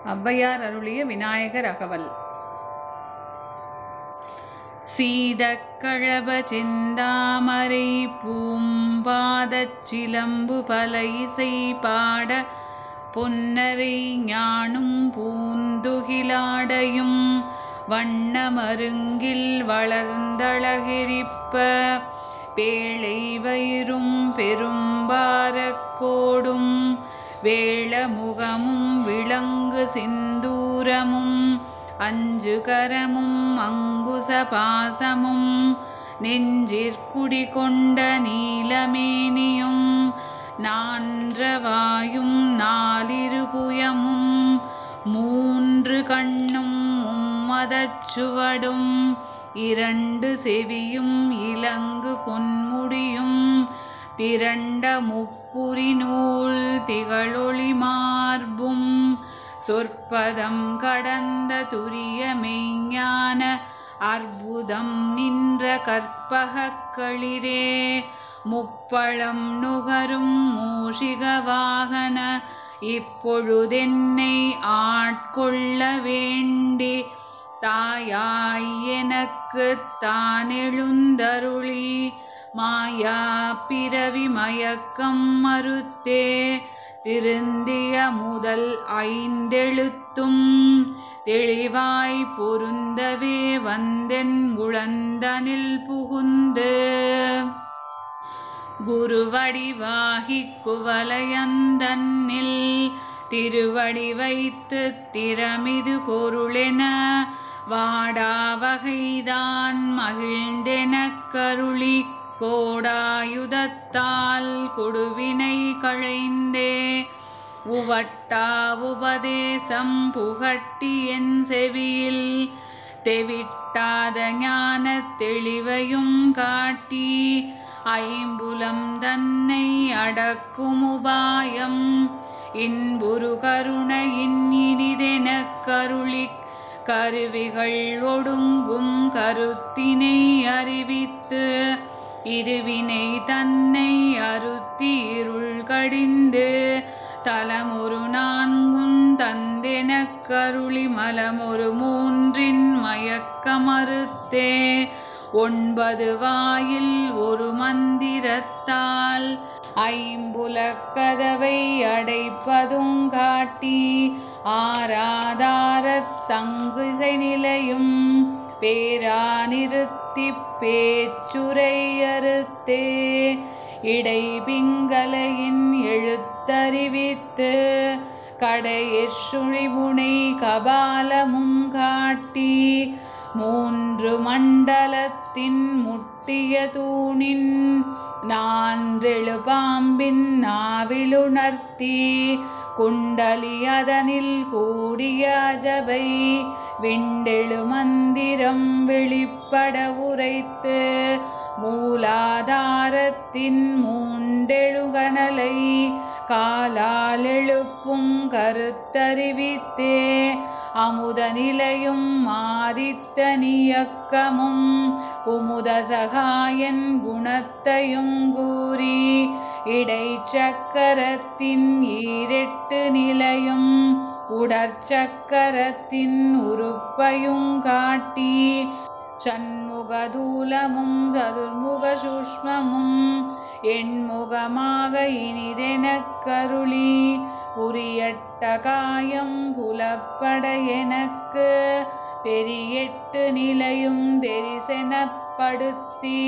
ஔவையார் அருளிய விநாயகர் அகவல் சீதக்கழப செந்தாமரை பூம்பாதச் சிலம்பு பல இசை பாட பொன்னரை ஞானும் பூந்துகிலாடையும் வண்ணமருங்கில் வளர்ந்தழகிரிப்ப பேழை வயிறும் பெரும்பாரக்கோடும் வேளமுகமும் விளங்கு சிந்தூரமும் அஞ்சு கரமும் அங்குச பாசமும் நெஞ்சிற்குடி கொண்ட நீலமேனியும் நான்றவாயும் நாலிருபுயமும் மூன்று கண்ணும் மும்மதச்சுவடும் இரண்டு செவியும் இலங்கு பொன்முடியும் திரண்ட முப்புரி நூல் திகழொளி மார்பும் சொற்பதம் கடந்த துரிய மெய்ஞான அற்புதம் நின்ற கற்பகக் களிரே முப்பழம் நுகரும் மூஷிக வாகன இப்பொழுதென்னை ஆட்கொள்ள வேண்டி தாயாய் எனக்கு தானெழுந்தருளி மாயா பிறவி மயக்கம் மறுத்தே திருந்திய முதல் ஐந்தெழுத்தும் தெளிவாய் பொருந்தவே வந்தென் குழந்தனில் புகுந்து குருவடிவாகிக் குவலயந்தன்னில் திருவடி வைத்து திறமிது பொருளென வாடாவகைதான் மகிழ்ந்தெனக் கருளி கோடாயுதத்தால் கொடுவினை களைந்தே உவட்டா உபதேசம் புகட்டி என் செவியில் தெவிட்டாத ஞான தெளிவையும் காட்டி ஐம்புலம் தன்னை அடக்கும் உபாயம் இன்புரு கருணையின் இனிதெனக் கருளிக் கருவிகள் ஒடுங்கும் கருத்தினை அறிவித்து இருவினை தன்னை அறுத்தி இருள் கடிந்து தலமொரு நான்கும் தந்தெனக் கருளி மலமொரு மூன்றின் மயக்கமறுத்தே ஒன்பது வாயில் ஒரு மந்திரத்தால் ஐம்புலக்கதவை அடைப்பதும் காட்டி ஆராதாரத் தங்குசை நிலையும் பேரா நிறுத்தி பேச்சுரை அறுத்தே இடை பிங்கலையின் எழுத்தறிவித்து கடையிற் சுழிமுனை கபாலமும் காட்டி மூன்று மண்டலத்தின் முட்டிய தூணின் நான்றெழு பாம்பின் நாவிலுணர்த்தி குண்டலி அதனில் கூடிய அஜபை விண்டெழு மந்திரம் வெளிப்பட உரைத்து மூலாதாரத்தின் மூண்டெழுகணலை காலால் எழுப்பும் கருத்தறிவித்தே அமுத நிலையும் ஆதித்த நியக்கமும் குமுத சகாயன் குணத்தையும் கூறி இடைச்சக்கரத்தின் ஈரெட்டு நிலையும் உடற்சக்கரத்தின் உறுப்பையும் காட்டி சண்முகதூலமும் சதுர்முக சூஷ்மமும் எண்முகமாக இனிதெனக் கருளி உரியட்ட காயம் புலப்பட எனக்கு தெரியெட்டு நிலையும் தெரிசெனப்படுத்தி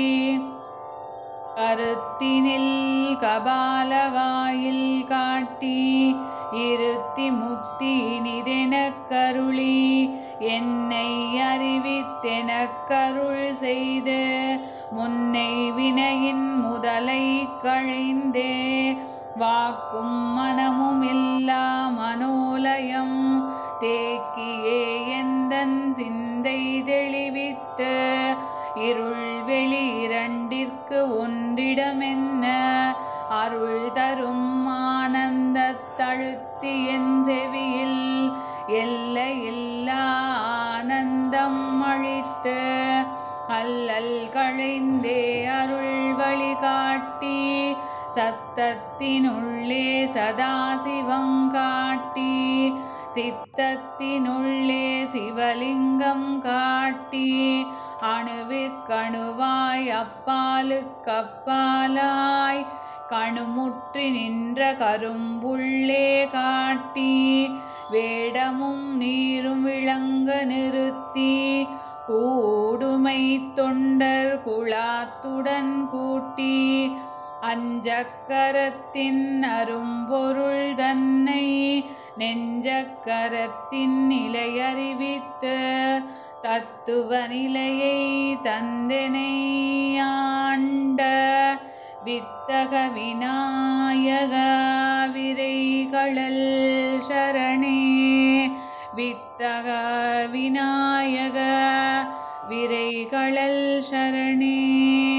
கருத்தினில் கபாலவாயில் காட்டி இருத்தி முக்தி இனிதெனக் கருளி என்னை அறிவித்தெனக் கருள் செய்து முன்னை வினையின் முதலை கழிந்தே வாக்கும் மனமும் இல்லா மனோலயம் தேக்கியே எந்தன் சிந்தை தெளிவித்து இருள் வெளி இரண்டிற்கு ஒன்றிடமென்ன அருள் தரும் ஆனந்த தழுத்தி என் செவியில் எல்லையில்லா ஆனந்தம் அழித்து அல்லல் களைந்தே அருள் வழி காட்டி சத்தத்தினுள்ளே சதாசிவம் காட்டி சித்தத்தினுள்ளே சிவலிங்கம் காட்டி அணுவிற்கணுவாய் அப்பாலுக்கப்பாலாய் கணுமுற்றி நின்ற கரும்புள்ளே காட்டி வேடமும் நீரும் விளங்க நிறுத்தி கூடுமை தொண்டர் குழாத்துடன் கூட்டி அஞ்சக்கரத்தின் அரும்பொருள் தன்னை நெஞ்சக்கரத்தின் நிலையறிவித்து தத்துவ நிலையை தந்தனை ஆண்ட வித்தக விநாயக விரைகளல் சரணே வித்தக விநாயக விரைகளல் சரணே